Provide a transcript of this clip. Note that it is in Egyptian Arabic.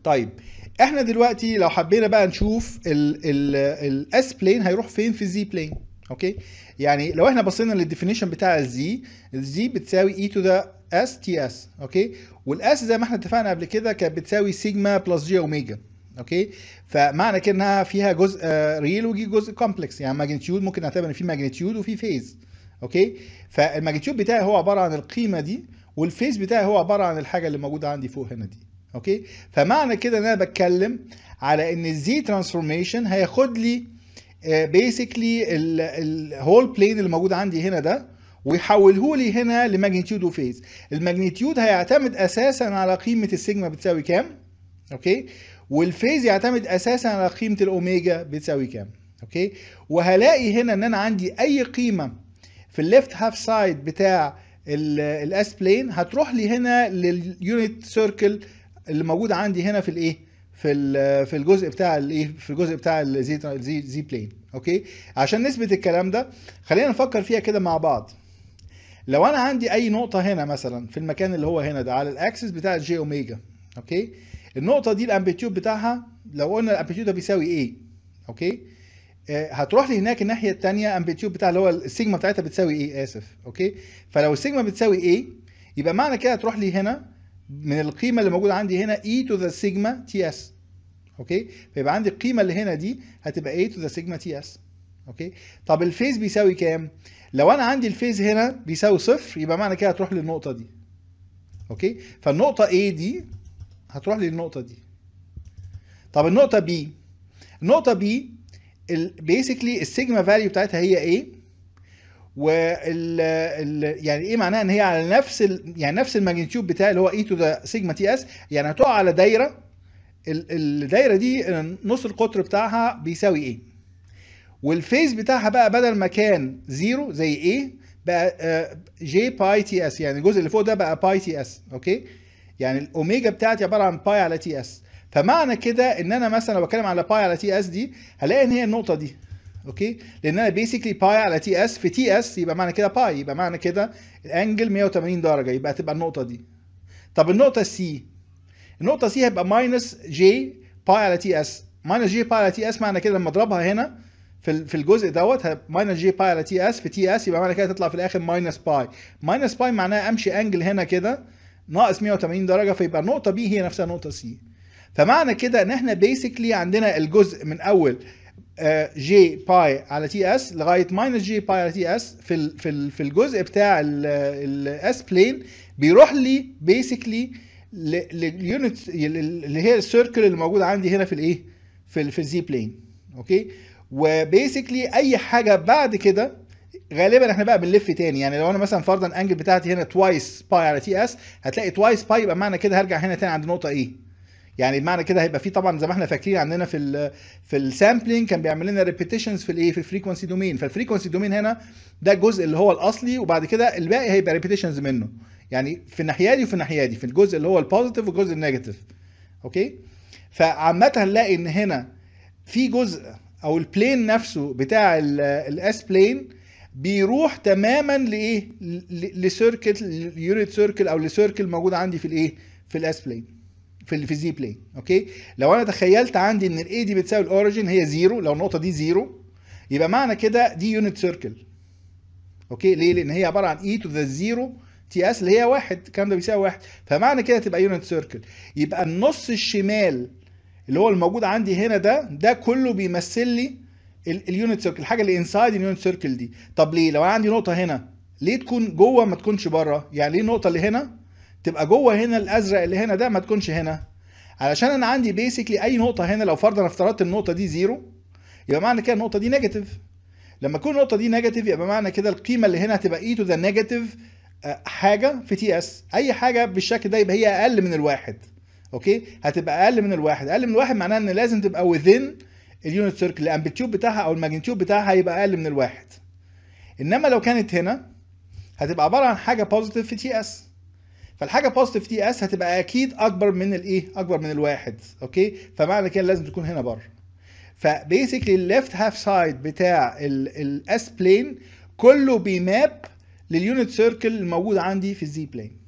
طيب احنا دلوقتي لو حبينا بقى نشوف الاس بلين هيروح فين في الزي بلين اوكي يعني لو احنا بصينا للديفينيشن بتاع الزي الزي بتساوي اي تو ذا اس تي اس اوكي والاس زي ما احنا اتفقنا قبل كده كانت بتساوي سيجما بلس جي اوميجا اوكي فمعنى كده انها فيها جزء ريل وجي جزء كومبلكس يعني ماجنتيود ممكن نعتبر ان في ماجنتيود وفي فيز اوكي فالماجنتيود بتاعي هو عباره عن القيمه دي والفيز بتاعي هو عباره عن الحاجه اللي موجوده عندي فوق هنا دي اوكي فمعنى كده ان انا بتكلم على ان الزي ترانسفورميشن هياخد لي بيسكلي الهول بلين اللي موجود عندي هنا ده ويحوله لي هنا لماجنتيود وفيز الماجنتيود هيعتمد اساسا على قيمه السيجما بتساوي كام اوكي والفيز يعتمد اساسا على قيمه الاوميجا بتساوي كام اوكي وهلاقي هنا ان انا عندي اي قيمه في الليفت هاف سايد بتاع الاس بلين هتروح لي هنا لليونت سيركل اللي موجود عندي هنا في الايه في في الجزء بتاع الايه في الجزء بتاع الزي زي زي بلين اوكي عشان نثبت الكلام ده خلينا نفكر فيها كده مع بعض لو انا عندي اي نقطه هنا مثلا في المكان اللي هو هنا ده على الاكسس بتاع الجي اوميجا اوكي النقطه دي الامبليتيود بتاعها لو قلنا الامبليتيود ده بيساوي ايه اوكي هتروح لي هناك الناحيه الثانيه امبليتيود بتاع اللي هو السيجما بتاعتها بتساوي ايه اسف اوكي فلو السيجما بتساوي ايه يبقى معنى كده هتروح لي هنا من القيمه اللي موجوده عندي هنا e to the sigma ts اوكي فيبقى عندي القيمه اللي هنا دي هتبقى a to the sigma ts اوكي طب الفيز بيساوي كام لو انا عندي الفيز هنا بيساوي صفر يبقى معنى كده هتروح للنقطه دي اوكي فالنقطه A دي هتروح للنقطه دي طب النقطه B النقطه B بيسكلي السيجما فاليو بتاعتها هي ايه وال ال يعني ايه معناها ان هي على نفس ال يعني نفس الماجنتيود بتاعي اللي هو اي تو ذا سيجما تي اس يعني هتقع على دايره الدايره دي نص القطر بتاعها بيساوي ايه والفيز بتاعها بقى بدل ما كان زيرو زي ايه بقى جي باي تي اس يعني الجزء اللي فوق ده بقى باي تي اس اوكي يعني الاوميجا بتاعتي عباره عن باي على تي اس فمعنى كده ان انا مثلا لو بتكلم على باي على تي اس دي هلاقي ان هي النقطه دي اوكي لان انا بيسكلي باي على تي اس في تي اس يبقى معنى كده باي يبقى معنى كده الانجل 180 درجه يبقى تبقى النقطه دي طب النقطه سي النقطه سي هيبقى ماينس جي باي على تي اس ماينس جي باي على تي اس معنى كده لما اضربها هنا في في الجزء دوت ماينس جي باي على تي اس في تي اس يبقى معنى كده تطلع في الاخر ماينس باي ماينس باي معناها امشي انجل هنا كده ناقص 180 درجه فيبقى النقطه بي هي نفسها نقطه سي فمعنى كده ان احنا بيسكلي عندنا الجزء من اول جي باي على تي اس لغايه ماينس جي باي على تي اس في ال في ال في الجزء بتاع الاس بلين بيروح لي بيسكلي لليونت اللي هي السيركل اللي موجود عندي هنا في الايه في في الزي بلين اوكي وبيسكلي اي حاجه بعد كده غالبا احنا بقى بنلف تاني يعني لو انا مثلا فرضا الانجل بتاعتي هنا توايس باي على تي اس هتلاقي توايس باي يبقى معنى كده هرجع هنا تاني عند نقطه ايه يعني بمعنى كده هيبقى في طبعا زي ما احنا فاكرين عندنا في ال في السامبلينج كان بيعمل لنا ريبيتيشنز في الايه في الفريكونسي دومين فالفريكونسي دومين هنا ده الجزء اللي هو الاصلي وبعد كده الباقي هيبقى ريبيتيشنز منه يعني في الناحيه دي وفي الناحيه دي في الجزء اللي هو البوزيتيف والجزء النيجاتيف اوكي فعامه هنلاقي ان هنا في جزء او البلين نفسه بتاع الاس بلين بيروح تماما لايه لسيركل يونت سيركل او لسيركل موجود عندي في الايه في الاس بلين في في الزي بلين اوكي لو انا تخيلت عندي ان الاي دي بتساوي الاوريجن هي زيرو لو النقطه دي زيرو يبقى معنى كده دي يونت سيركل اوكي ليه لان هي عباره عن اي تو ذا زيرو تي اس اللي هي واحد الكلام ده بيساوي واحد فمعنى كده تبقى يونت سيركل يبقى النص الشمال اللي هو الموجود عندي هنا ده ده كله بيمثل لي اليونت سيركل الحاجه اللي انسايد اليونت سيركل دي طب ليه لو انا عندي نقطه هنا ليه تكون جوه ما تكونش بره يعني ليه النقطه اللي هنا تبقى جوه هنا الازرق اللي هنا ده ما تكونش هنا علشان انا عندي بيسكلي اي نقطه هنا لو فرضا افترضت النقطه دي زيرو يبقى معنى كده النقطه دي نيجاتيف لما تكون النقطه دي نيجاتيف يبقى معنى كده القيمه اللي هنا هتبقى اي تو ذا نيجاتيف حاجه في تي اس اي حاجه بالشكل ده يبقى هي اقل من الواحد اوكي هتبقى اقل من الواحد اقل من الواحد معناها ان لازم تبقى within اليونت سيركل الامبليتيود بتاعها او الماجنتيود بتاعها هيبقى اقل من الواحد انما لو كانت هنا هتبقى عباره عن حاجه بوزيتيف في تي اس فالحاجه بوزيتيف تي اس هتبقى اكيد اكبر من الايه اكبر من الواحد اوكي فمعنى كده لازم تكون هنا بره فبيسكلي الليفت هاف سايد بتاع الاس بلين كله بيماب لليونت سيركل الموجود عندي في الزي بلين